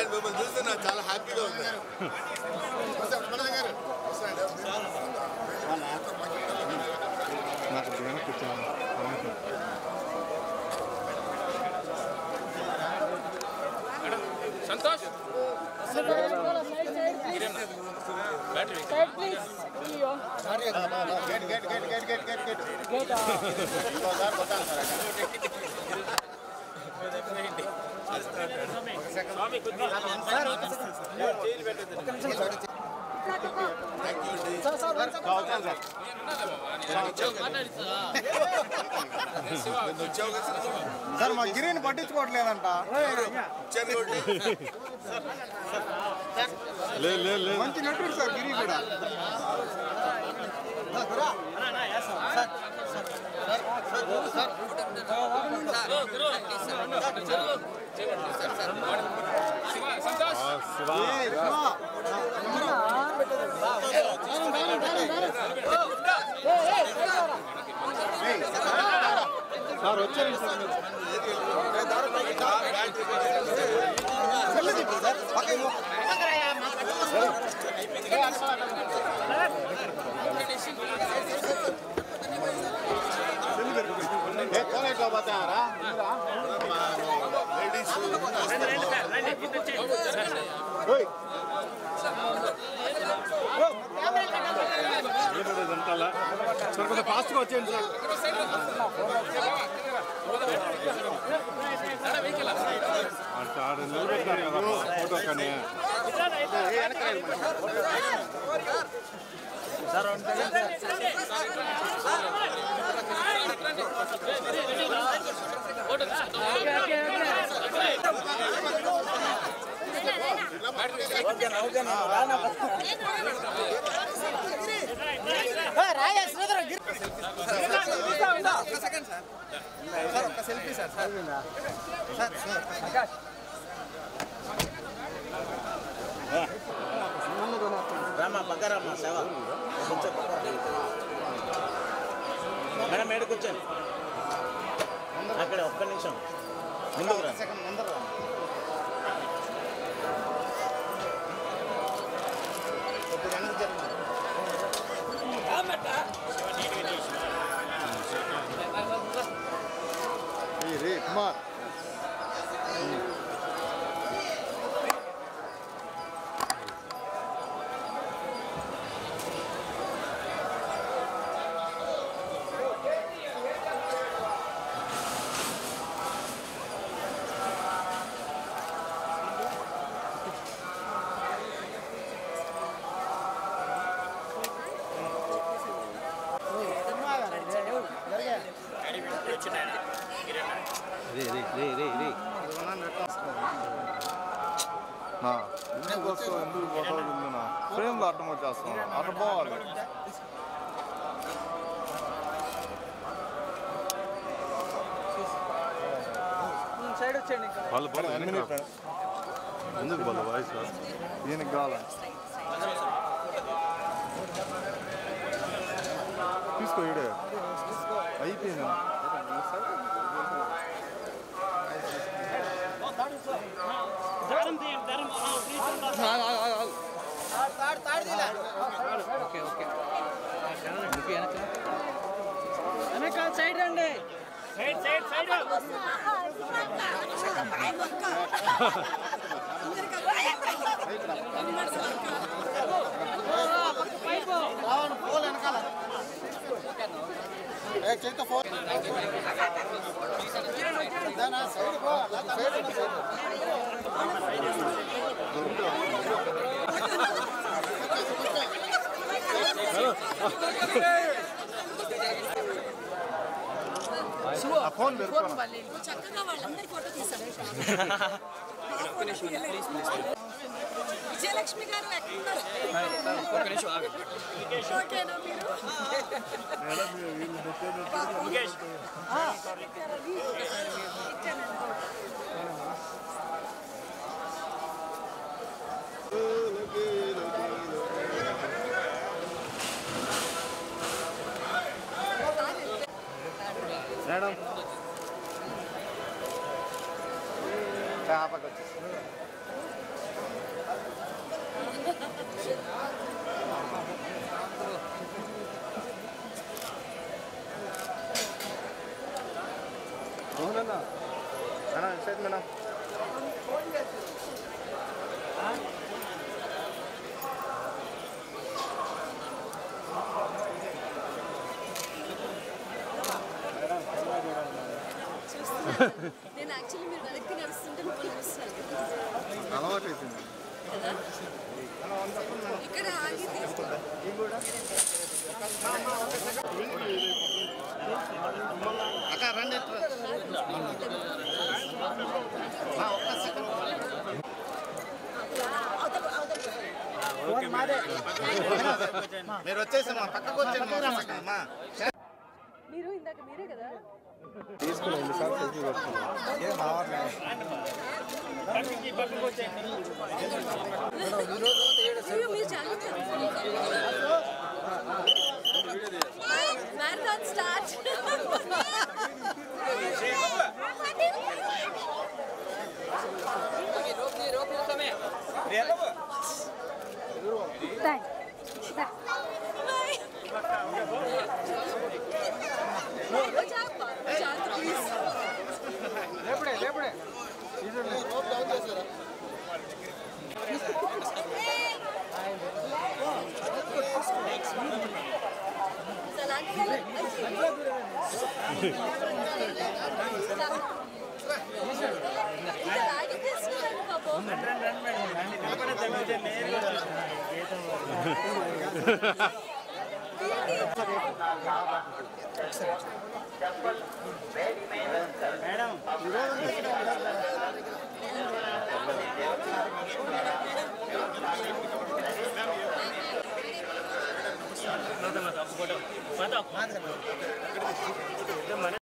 మిమ్మల్ని చూస్తే నాకు చాలా హ్యాపీగా ఉంది నాకు వెనక్కి వచ్చాను సంతోష్ Side please. Leo. నిన్న వచ్చావు కదా సార్? సార్ మా గిరిని పట్టించుకోవట్లేదంట ఇచ్చాను కాబట్టి లేదు లేదు లేదు మంచి నటుడు సార్ గిరి కూడా సంతోష్ ఏయ్, శివ. ఏయ్, సార్ వచ్చారు సార్ మీరు. వెళ్ళదు ఇప్పుడు సార్ పక్కకి పో. ఏ, ఫోన్ ఎట్లా పోతాయారా? లేడీస్ ఓయ్. సార్ కొంచెం ఫాస్ట్గా వచ్చేయండి సార్ ఆడ నిలబెట్టారు కదా ఫోటో కానీ రామా పక్కరామ్మా సేవ కొంచెం మేడం మేడ కూర్చోండి అక్కడ ఒక్క నిమిషం ముందుకు రా ఏ రే కుమార్ నా ఎందుకు వస్తావు ఎందుకు పోతావు ముందున ఫ్రేమ్లో అడ్డం వచ్చేస్తాం అటు పోవాలి వాళ్ళు ఎందుకు వాళ్ళ వాయిస్ దీనికి కావాలి తీసుకో ఇడే అయిపోయింది సైడ్ రండి చేత ఫోన్ సైడ్ పో సైడ్ సైడ్ ఆ ఫోన్ పెరుకోనా చక్కగా వాళ్ళందరి ఫోటో తీసారు విజయలక్ష్మి గారు ఎక్కడున్నారు ఓకేనా మీరు ఆ, ఇచ్చానండి. మేడం చేపకి వచ్చేసి అవునన్నా అన్నా సైడ్ మేడం చూస్తున్నాను. నేను యాక్చువల్లీ మీరు వెనక్కి నడుస్తుంటే మిమ్మల్ని చూస్తాను అలవాటు అవుతుంది కదా ఇక్కడ ఆగి తీసుకుంటా అవతల అవతల మీరు వచ్చేసమ్మా పక్కకు వచ్చేసి మీరు ఇందాక మీరే కదా తీసుకుని ఎన్నిసార్లు సెల్ఫీ కొట్టుకున్నాం ఏం రావట్లేదు అయ్యో, మీరు చాలా మ్యారథాన్ స్టార్ట్ లేపడే లేపడే